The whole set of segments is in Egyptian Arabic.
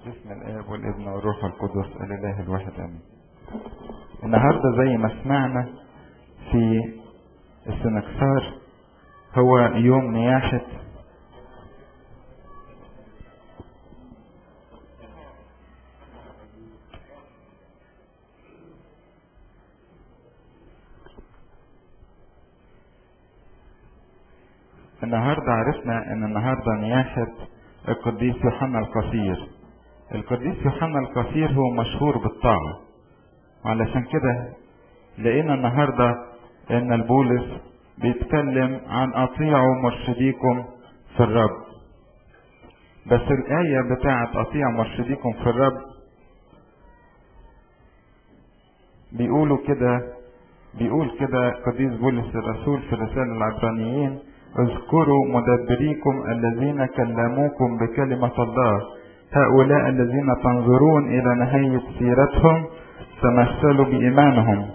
باسم الاب والابن والروح القدس الاله الواحد امين النهارده زي ما سمعنا في السنكسار هو يوم نياحة النهارده عرفنا ان النهارده نياحة القديس يوحنا القصير القديس يوحنا القصير هو مشهور بالطاعة وعلشان كده لقينا النهارده ان البولس بيتكلم عن اطيعوا مرشديكم في الرب بس الآية بتاعت أطيع مرشديكم في الرب بيقولوا كده بيقول كده قديس بولس الرسول في رسالة العبرانيين اذكروا مدبريكم الذين كلموكم بكلمة الله هؤلاء الذين تنظرون إلى نهاية سيرتهم تمثلوا بإيمانهم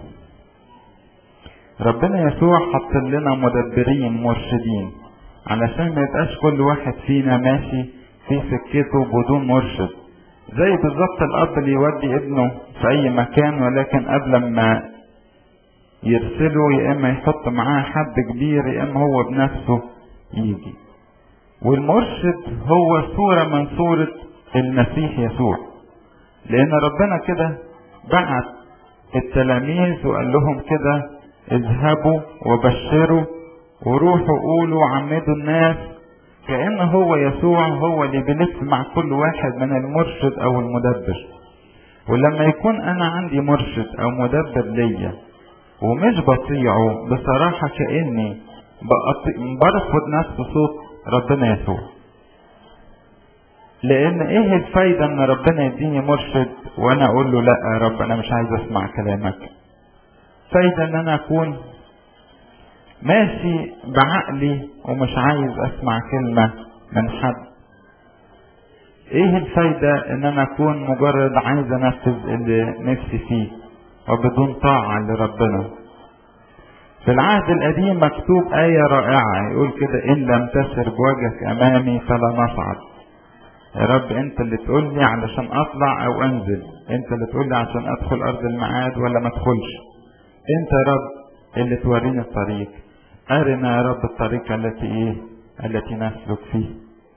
ربنا يسوع حط لنا مدبرين مرشدين علشان ما يبقاش كل واحد فينا ماشي في سكته بدون مرشد زي بالظبط الاب اللي يودي ابنه في اي مكان ولكن قبل ما يرسله يا اما يحط معاه حد كبير يا اما هو بنفسه يجي والمرشد هو صورة من صورة المسيح يسوع لان ربنا كده بعت التلاميذ وقال لهم كده اذهبوا وبشروا وروحوا قولوا عمدوا الناس كأن هو يسوع هو اللي بيلف مع كل واحد من المرشد او المدبر ولما يكون انا عندي مرشد او مدبر ليا ومش بطيعه بصراحة كأني برفض نفس صوت ربنا يسوع لان ايه الفايدة ان ربنا يديني مرشد وانا اقول له لا يا رب انا مش عايز اسمع كلامك فايدة ان انا اكون ماشي بعقلي ومش عايز اسمع كلمة من حد ايه الفايدة ان انا اكون مجرد عايز انفذ اللي نفسي فيه وبدون طاعة لربنا في العهد القديم مكتوب آية رائعة يقول كده إن لم تسر بوجهك أمامي فلا نصعد يا رب أنت اللي تقول لي علشان أطلع أو أنزل أنت اللي تقول لي عشان أدخل أرض الميعاد ولا ما أدخلش أنت يا رب اللي توريني الطريق أرنا يا رب الطريق التي إيه التي نسلك فيه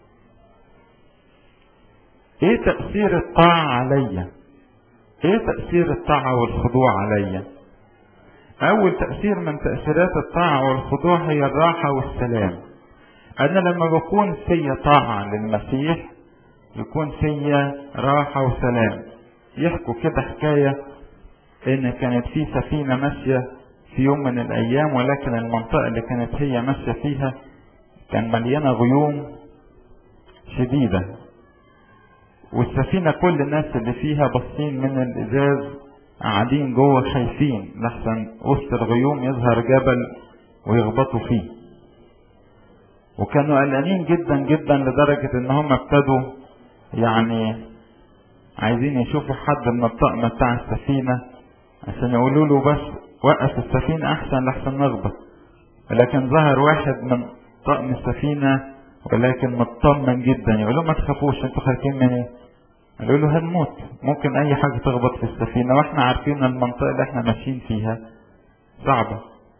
إيه تأثير الطاعة عليا ايه تأثير الطاعة والخضوع عليا اول تأثير من تأثيرات الطاعة والخضوع هي الراحة والسلام انا لما بكون في طاعة للمسيح يكون في راحة وسلام يحكوا كده حكاية ان كانت في سفينة ماشية في يوم من الايام ولكن المنطقة اللي كانت هي ماشية فيها كان مليانة غيوم شديدة والسفينة كل الناس اللي فيها باصين من الازاز قاعدين جوه خايفين لحسن وسط الغيوم يظهر جبل ويخبطوا فيه وكانوا قلقانين جدا جدا لدرجة ان هم ابتدوا يعني عايزين يشوفوا حد من الطقم بتاع السفينة عشان يقولوا له بس وقف السفينة احسن لحسن نخبط ولكن ظهر واحد من طقم السفينة ولكن مطمن جدا يقول لهم ما تخافوش انتوا خايفين من ايه قالوا له هنموت ممكن اي حاجة تخبط في السفينة واحنا عارفين المنطقة اللي احنا ماشيين فيها صعبة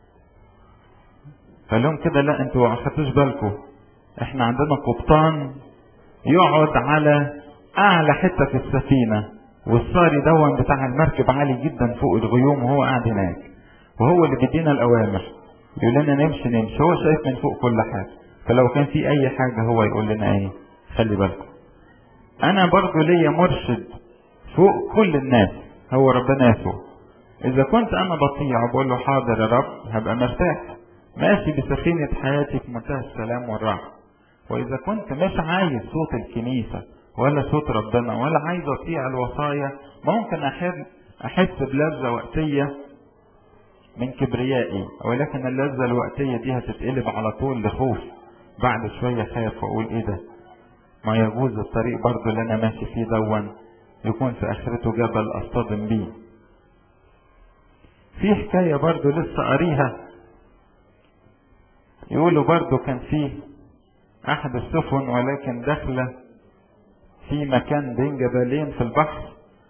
قال لهم كده لا انتوا ما خدتوش بالكم احنا عندنا قبطان يقعد على اعلى حتة في السفينة والصاري دون بتاع المركب عالي جدا فوق الغيوم وهو قاعد هناك وهو اللي بيدينا الاوامر يقول لنا نمشي نمشي هو شايف من فوق كل حاجة فلو كان في اي حاجة هو يقول لنا ايه خلي بالكم انا برضو ليا مرشد فوق كل الناس هو ربنا يسوع اذا كنت انا بطيع بقول له حاضر يا رب هبقى مرتاح ماشي بسفينة حياتي في منتهى السلام والراحة واذا كنت مش عايز صوت الكنيسة ولا صوت ربنا ولا عايز اطيع الوصايا ممكن احب احس بلذة وقتية من كبريائي ولكن اللذة الوقتية دي هتتقلب على طول لخوف بعد شوية خايف واقول ايه ده ما يجوز الطريق برضو اللي انا ماشي فيه دون يكون في اخرته جبل اصطدم بيه في حكاية برضو لسه قاريها يقولوا برضو كان في احد السفن ولكن داخلة في مكان بين جبلين في البحر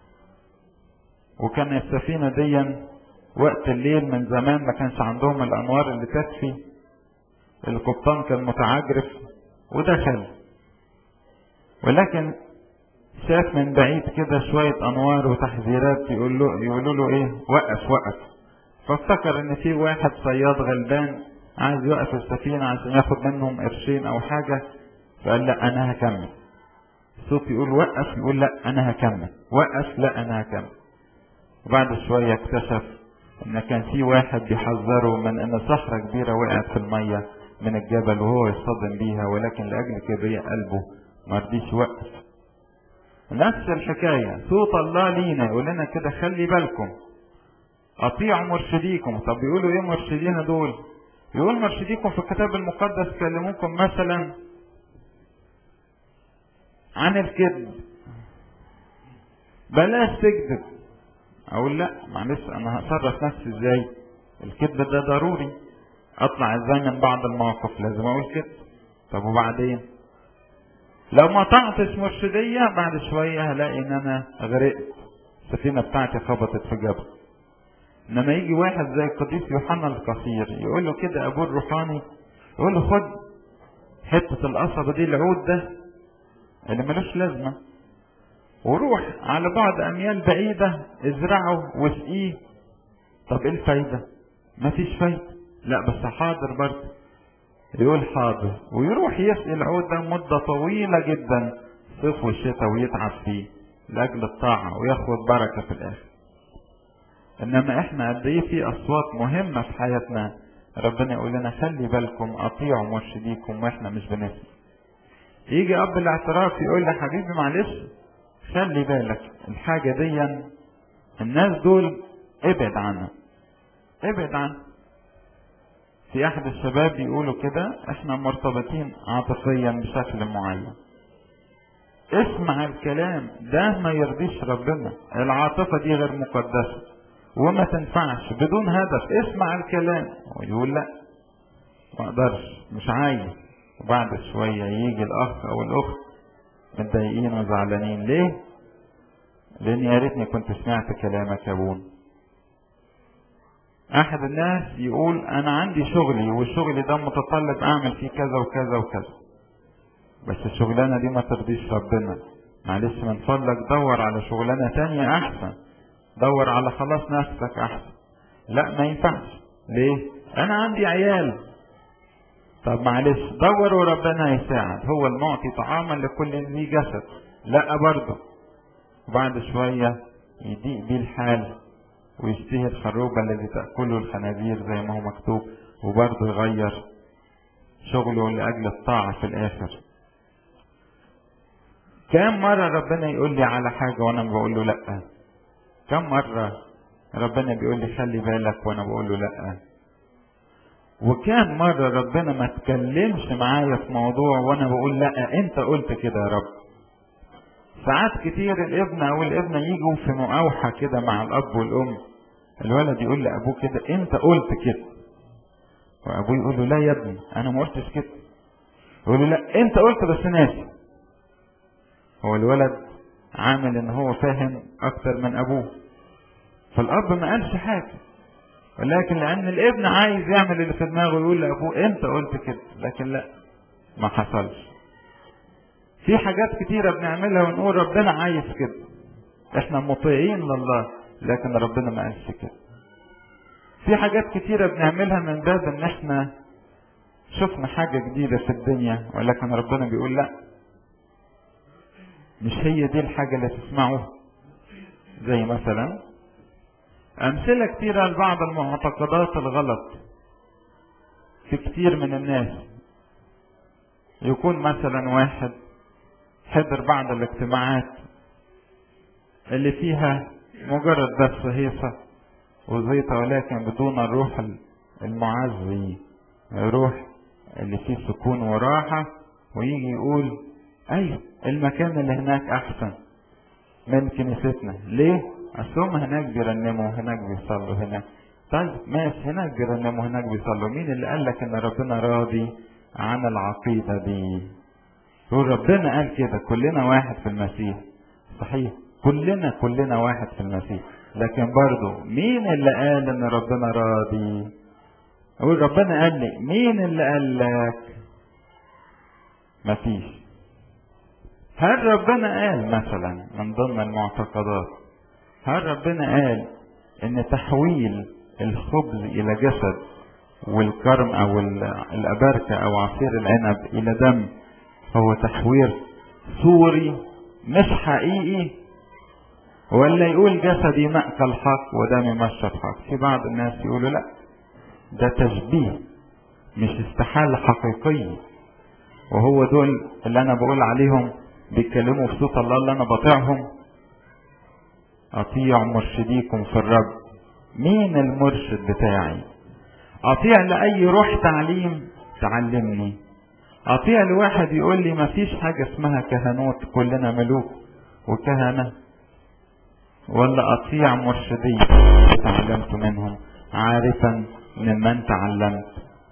وكان السفينة دي وقت الليل من زمان ما كانش عندهم الأنوار اللي تكفي القبطان كان متعجرف ودخل ولكن شاف من بعيد كده شوية أنوار وتحذيرات يقول له يقولوا له إيه وقف وقف فافتكر إن في واحد صياد غلبان عايز يوقف السفينة عشان ياخد منهم قرشين أو حاجة فقال لا أنا هكمل صوت يقول وقف يقول لا أنا هكمل وقف لا أنا هكمل وبعد شوية اكتشف إن كان في واحد بيحذره من إن صخرة كبيرة وقعت في المية من الجبل وهو يصطدم بيها ولكن لأجل كبرياء قلبه ما رضيش يوقف نفس الحكاية صوت الله لينا يقول لنا كده خلي بالكم أطيعوا مرشديكم طب بيقولوا إيه مرشدينا دول يقول مرشديكم في الكتاب المقدس كلموكم مثلا عن الكذب بلاش تكذب اقول لا معلش انا هتصرف نفسي ازاي الكذب ده ضروري اطلع ازاي من بعض المواقف لازم اقول كده طب وبعدين لو ما طعتش مرشدية بعد شوية هلاقي ان انا غرقت السفينة بتاعتي خبطت في جبل انما يجي واحد زي القديس يوحنا القصير يقول له كده ابوه الروحاني يقول له خد حتة القصبة دي العود ده اللي ملوش لازمة وروح على بعض اميال بعيدة ازرعه واسقيه طب ايه الفايدة مفيش فايدة لا بس حاضر برضه يقول حاضر ويروح يسقي العود ده مدة طويلة جدا صيف والشتاء ويتعب فيه لأجل الطاعة وياخد بركة في الآخر إنما إحنا قد إيه في أصوات مهمة في حياتنا ربنا يقول لنا خلي بالكم أطيعوا مرشديكم وإحنا مش بنسمع يجي أب الاعتراف يقول لي حبيبي معلش خلي بالك الحاجة دي الناس دول ابعد عنها ابعد عنها في احد الشباب بيقولوا كده احنا مرتبطين عاطفيا بشكل معين اسمع الكلام ده ما يرضيش ربنا العاطفة دي غير مقدسة وما تنفعش بدون هدف اسمع الكلام ويقول لا ما اقدرش مش عايز وبعد شوية يجي الاخ او الاخت متضايقين وزعلانين ليه لان يا ريتني كنت سمعت كلامك يا ابونا احد الناس يقول انا عندي شغلي والشغل ده متطلب اعمل فيه كذا وكذا وكذا بس الشغلانه دي ما ترضيش ربنا معلش من فضلك دور على شغلانه تانية احسن دور على خلاص نفسك احسن لا ما ينفعش ليه انا عندي عيال طب معلش دور وربنا يساعد هو المعطي طعاما لكل ذي جسد لا برضه وبعد شويه يضيق بيه الحال ويشتهي الخروبة الذي تأكله الخنازير زي ما هو مكتوب وبرضه يغير شغله لأجل الطاعة في الآخر كم مرة ربنا يقول لي على حاجة وأنا بقول له لأ كم مرة ربنا بيقول لي خلي بالك وأنا بقول له لأ وكم مرة ربنا ما تكلمش معايا في موضوع وأنا بقول لأ أنت قلت كده يا رب ساعات كتير الابن او الابنه يجوا في مقاوحه كده مع الاب والام الولد يقول لابوه كده انت قلت كده وابوه يقول له لا يا ابني انا ما قلتش كده يقول له لا انت قلت بس ناسي هو الولد عامل ان هو فاهم اكتر من ابوه فالاب ما قالش حاجه ولكن لان الابن عايز يعمل اللي في دماغه يقول لابوه انت قلت كده لكن لا ما حصلش في حاجات كتيرة بنعملها ونقول ربنا عايز كده احنا مطيعين لله لكن ربنا ما قالش كده في حاجات كتيرة بنعملها من باب ان احنا شفنا حاجة جديدة في الدنيا ولكن ربنا بيقول لا مش هي دي الحاجة اللي تسمعوها زي مثلا أمثلة كتيرة لبعض المعتقدات الغلط في كتير من الناس يكون مثلا واحد حضر بعض الاجتماعات اللي فيها مجرد بس هيصة وزيطة ولكن بدون الروح المعزي الروح اللي فيه سكون وراحة ويجي يقول أيوة المكان اللي هناك أحسن من كنيستنا ليه؟ أصلهم هناك بيرنموا هناك بيصلوا هناك طيب ماشي هناك بيرنموا هناك بيصلوا مين اللي قال لك إن ربنا راضي عن العقيدة دي؟ يقول ربنا قال كده كلنا واحد في المسيح صحيح كلنا كلنا واحد في المسيح لكن برضه مين اللي قال ان ربنا راضي يقول ربنا قال لي مين اللي قال لك مفيش هل ربنا قال مثلا من ضمن المعتقدات هل ربنا قال ان تحويل الخبز الى جسد والكرم او الاباركة او عصير العنب الى دم هو تحوير صوري مش حقيقي ولا يقول جسدي مأكل حق ودمي مشرب حق في بعض الناس يقولوا لا ده تشبيه مش استحالة حقيقية وهو دول اللي انا بقول عليهم بيتكلموا في صوت الله اللي انا بطيعهم اطيع مرشديكم في الرب مين المرشد بتاعي اطيع لاي روح تعليم تعلمني اطيع لواحد يقول لي مفيش حاجة اسمها كهنوت كلنا ملوك وكهنة ولا اطيع مرشدي تعلمت منهم عارفا ممن تعلمت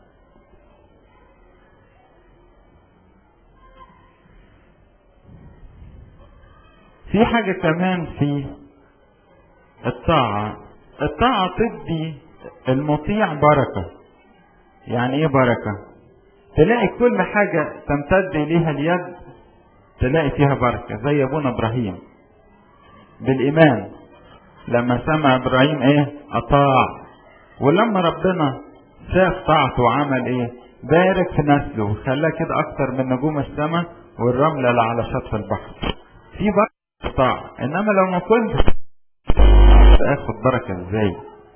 في حاجة كمان في الطاعة الطاعة تدي المطيع بركة يعني ايه بركة تلاقي كل حاجة تمتد اليها اليد تلاقي فيها بركة زي ابونا ابراهيم بالايمان لما سمع ابراهيم ايه اطاع ولما ربنا شاف طاعته وعمل ايه بارك في نسله وخلاه كده اكتر من نجوم السماء والرملة اللي على شط البحر في بركة طاعة انما لو ما كنت اخد بركة ازاي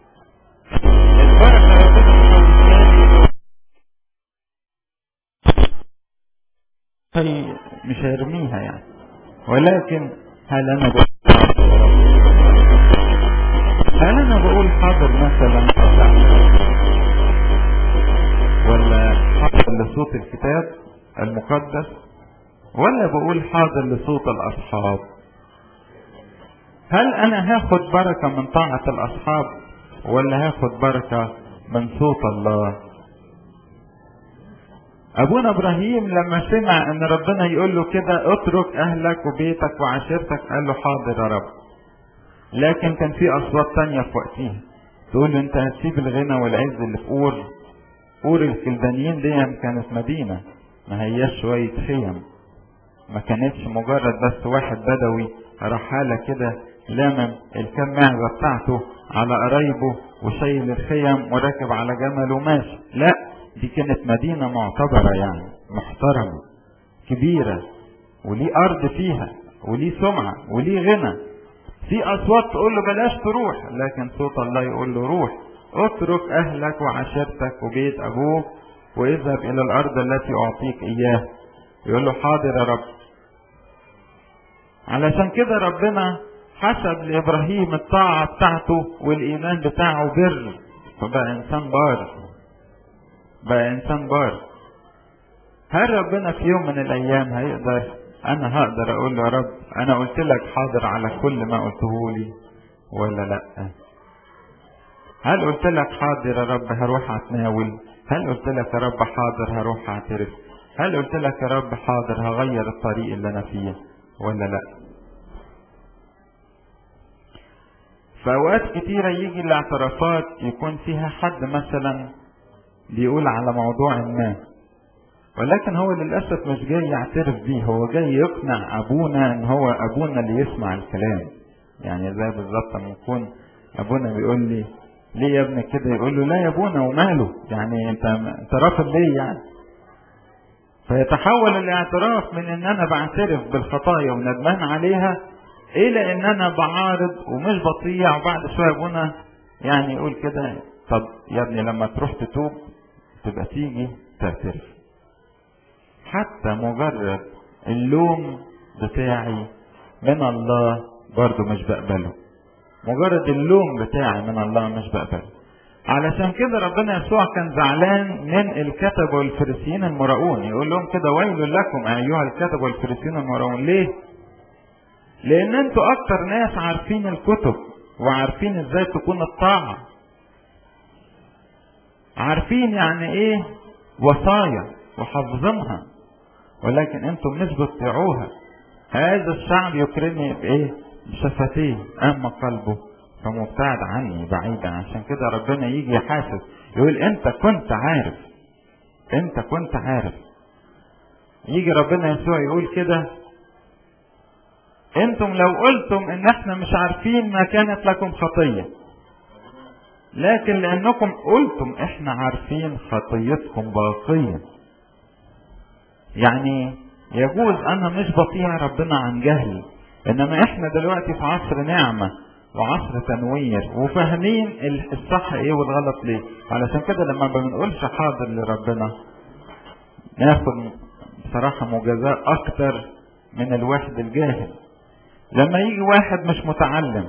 البركة ربنا مش هيرميها يعني ولكن هل انا بقول هل انا بقول حاضر مثلا ولا حاضر لصوت الكتاب المقدس ولا بقول حاضر لصوت الاصحاب هل انا هاخد بركة من طاعة الاصحاب ولا هاخد بركة من صوت الله ابونا ابراهيم لما سمع ان ربنا يقول له كده اترك اهلك وبيتك وعشيرتك قال له حاضر يا رب لكن كان في اصوات تانية في وقتها تقول له انت هتسيب الغنى والعز اللي في اور اور الكلدانيين دي كانت مدينة ما هياش شوية خيم ما كانتش مجرد بس واحد بدوي رحالة كده لامم الكام معزة بتاعته على قرايبه وشايل الخيم وراكب على جمل وماشي لا دي كانت مدينة معتبرة يعني محترمة كبيرة وليه أرض فيها وليه سمعة وليه غنى في أصوات تقول له بلاش تروح لكن صوت الله يقول له روح اترك أهلك وعشيرتك وبيت أبوك واذهب إلى الأرض التي أعطيك إياه يقول له حاضر يا رب علشان كده ربنا حسب لإبراهيم الطاعة بتاعته والإيمان بتاعه بر فبقى إنسان بار بقى إنسان بار هل ربنا في يوم من الأيام هيقدر أنا هقدر أقول له يا رب أنا قلت لك حاضر على كل ما قلته لي ولا لأ هل قلت لك حاضر يا رب هروح أتناول هل قلت لك يا رب حاضر هروح أعترف هل قلت لك يا رب حاضر هغير الطريق اللي أنا فيه ولا لأ في اوقات كتيرة يجي الاعترافات يكون فيها حد مثلا بيقول على موضوع ما ولكن هو للأسف مش جاي يعترف بيه هو جاي يقنع أبونا إن هو أبونا اللي يسمع الكلام يعني زي بالظبط لما يكون أبونا بيقول لي ليه يا ابني كده يقول له لا يا ابونا وماله يعني انت انت رافض ليه يعني فيتحول الاعتراف من ان انا بعترف بالخطايا وندمان عليها الى ان انا بعارض ومش بطيع وبعد شويه ابونا يعني يقول كده طب يا ابني لما تروح تتوب تبقى تيجي تعترف حتى مجرد اللوم بتاعي من الله برضو مش بقبله مجرد اللوم بتاعي من الله مش بقبله علشان كده ربنا يسوع كان زعلان من الكتب والفريسيين المراؤون يقول لهم كده ويل لكم ايها الكتب والفريسيين المراؤون ليه لان انتوا اكتر ناس عارفين الكتب وعارفين ازاي تكون الطاعة عارفين يعني ايه وصايا وحافظينها ولكن انتم مش بتطيعوها هذا الشعب يكرمني بايه بشفتيه اما قلبه فمبتعد عني بعيدا عشان كده ربنا يجي يحاسب يقول انت كنت عارف انت كنت عارف يجي ربنا يسوع يقول كده انتم لو قلتم ان احنا مش عارفين ما كانت لكم خطيه لكن لانكم قلتم احنا عارفين خطيتكم باقيه يعني يجوز انا مش بطيع ربنا عن جهل انما احنا دلوقتي في عصر نعمه وعصر تنوير وفاهمين الصح ايه والغلط ليه علشان كده لما ما بنقولش حاضر لربنا ناخد بصراحه مجازاه اكتر من الواحد الجاهل لما يجي واحد مش متعلم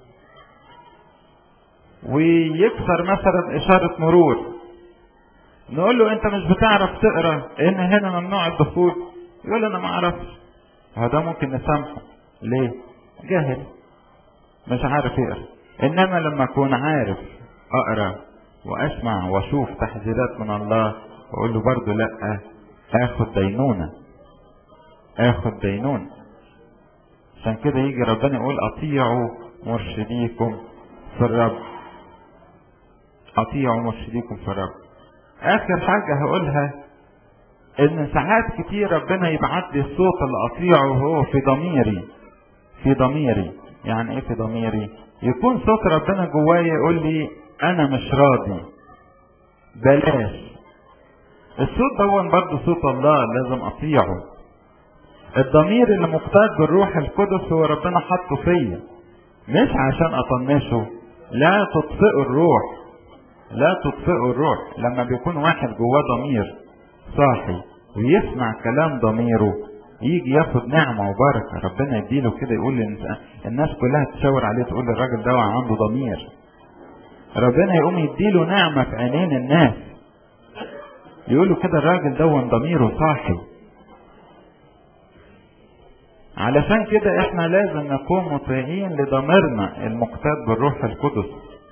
ويكسر مثلا اشارة مرور نقول له انت مش بتعرف تقرا ان هنا ممنوع الدخول يقول انا ما اعرفش هذا ممكن نسامحه ليه جاهل مش عارف يقرا انما لما اكون عارف اقرا واسمع واشوف تحذيرات من الله واقول له برضه لا اخد دينونه اخد دينونه عشان كده يجي ربنا يقول اطيعوا مرشديكم في الرب اطيعوا مرشديكم في الرب اخر حاجة هقولها ان ساعات كتير ربنا يبعت لي الصوت اللي اطيعه وهو في ضميري في ضميري يعني ايه في ضميري يكون صوت ربنا جوايا يقول لي انا مش راضي بلاش الصوت ده برضه صوت الله لازم اطيعه الضمير اللي مقتاد بالروح القدس هو ربنا حطه فيا مش عشان اطنشه لا تطفئوا الروح لا تطفئوا الروح لما بيكون واحد جواه ضمير صاحي ويسمع كلام ضميره يجي ياخد نعمة وبركة ربنا يديله كده يقول الناس كلها تشاور عليه تقول الراجل ده عنده ضمير ربنا يقوم يديله نعمة في عينين الناس يقولوا كده الراجل ده ضميره صاحي علشان كده احنا لازم نكون مطيعين لضميرنا المقتاد بالروح القدس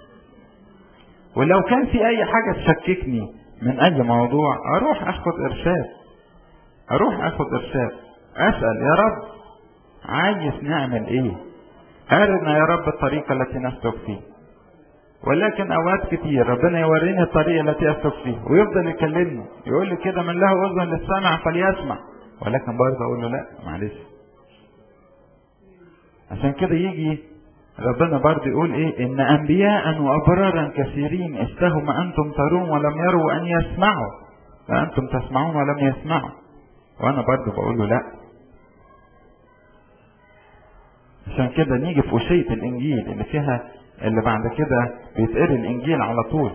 ولو كان في اي حاجة تشككني من اي موضوع اروح اخد ارشاد اروح اخد ارشاد اسأل يا رب عايز نعمل ايه ارنا يا رب الطريقة التي نسلك فيه ولكن اوقات كتير ربنا يوريني الطريقة التي اسلك فيها ويفضل يكلمني يقول لي كده من له اذن للسمع فليسمع ولكن برضه اقول له لا معلش عشان كده يجي ربنا برضه يقول ايه ان انبياء وابرارا كثيرين اشتهوا ما انتم ترون ولم يروا ان يسمعوا فانتم تسمعون ولم يسمعوا وانا برضه بقول له لا عشان كده نيجي في وشية الانجيل اللي فيها اللي بعد كده بيتقري الانجيل على طول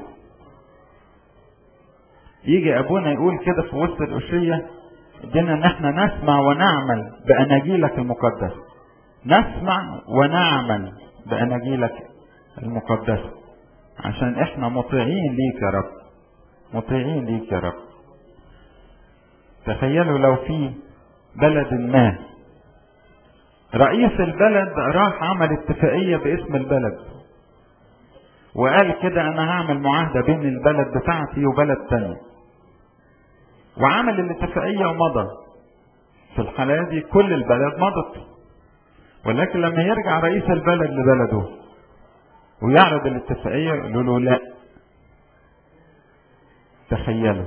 يجي ابونا يقول كده في وسط الاشية ادينا ان احنا نسمع ونعمل باناجيلك المقدسه نسمع ونعمل بأناجيلك المقدسة عشان احنا مطيعين ليك يا رب مطيعين ليك يا رب تخيلوا لو في بلد ما رئيس البلد راح عمل اتفاقية باسم البلد وقال كده انا هعمل معاهدة بين البلد بتاعتي وبلد تاني وعمل الاتفاقية ومضى في الحالة دي كل البلد مضت ولكن لما يرجع رئيس البلد لبلده ويعرض الاتفاقية يقولوا له لا تخيلوا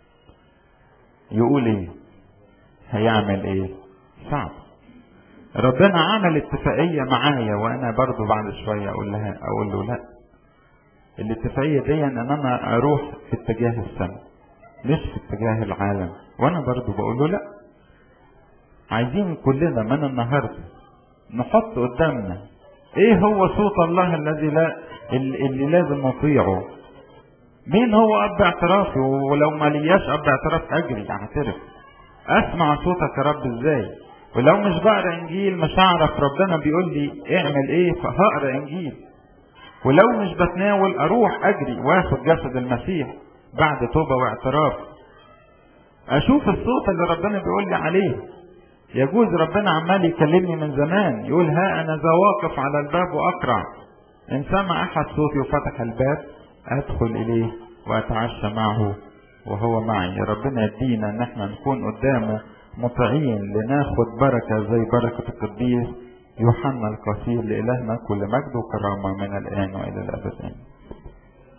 يقول ايه هيعمل ايه صعب ربنا عمل اتفاقية معايا وانا برضو بعد شوية اقول لها اقول له لا الاتفاقية دي ان انا اروح في اتجاه السماء مش في اتجاه العالم وانا برضو بقول له لا عايزين كلنا من النهارده نحط قدامنا ايه هو صوت الله الذي لا اللي لازم نطيعه مين هو اب اعترافي ولو ما لياش اب اعتراف اجري اعترف اسمع صوتك يا رب ازاي ولو مش بقرا انجيل مش هعرف ربنا بيقول لي اعمل ايه فهقرا انجيل ولو مش بتناول اروح اجري واخد جسد المسيح بعد توبه واعتراف اشوف الصوت اللي ربنا بيقول لي عليه يجوز ربنا عمال يكلمني من زمان يقول ها انا ذا واقف على الباب واقرع ان سمع احد صوتي وفتح الباب ادخل اليه واتعشى معه وهو معي ربنا يدينا ان احنا نكون قدامه مطيعين لناخد بركة زي بركة القديس يوحنا القصير لإلهنا كل مجد وكرامة من الآن وإلى الأبد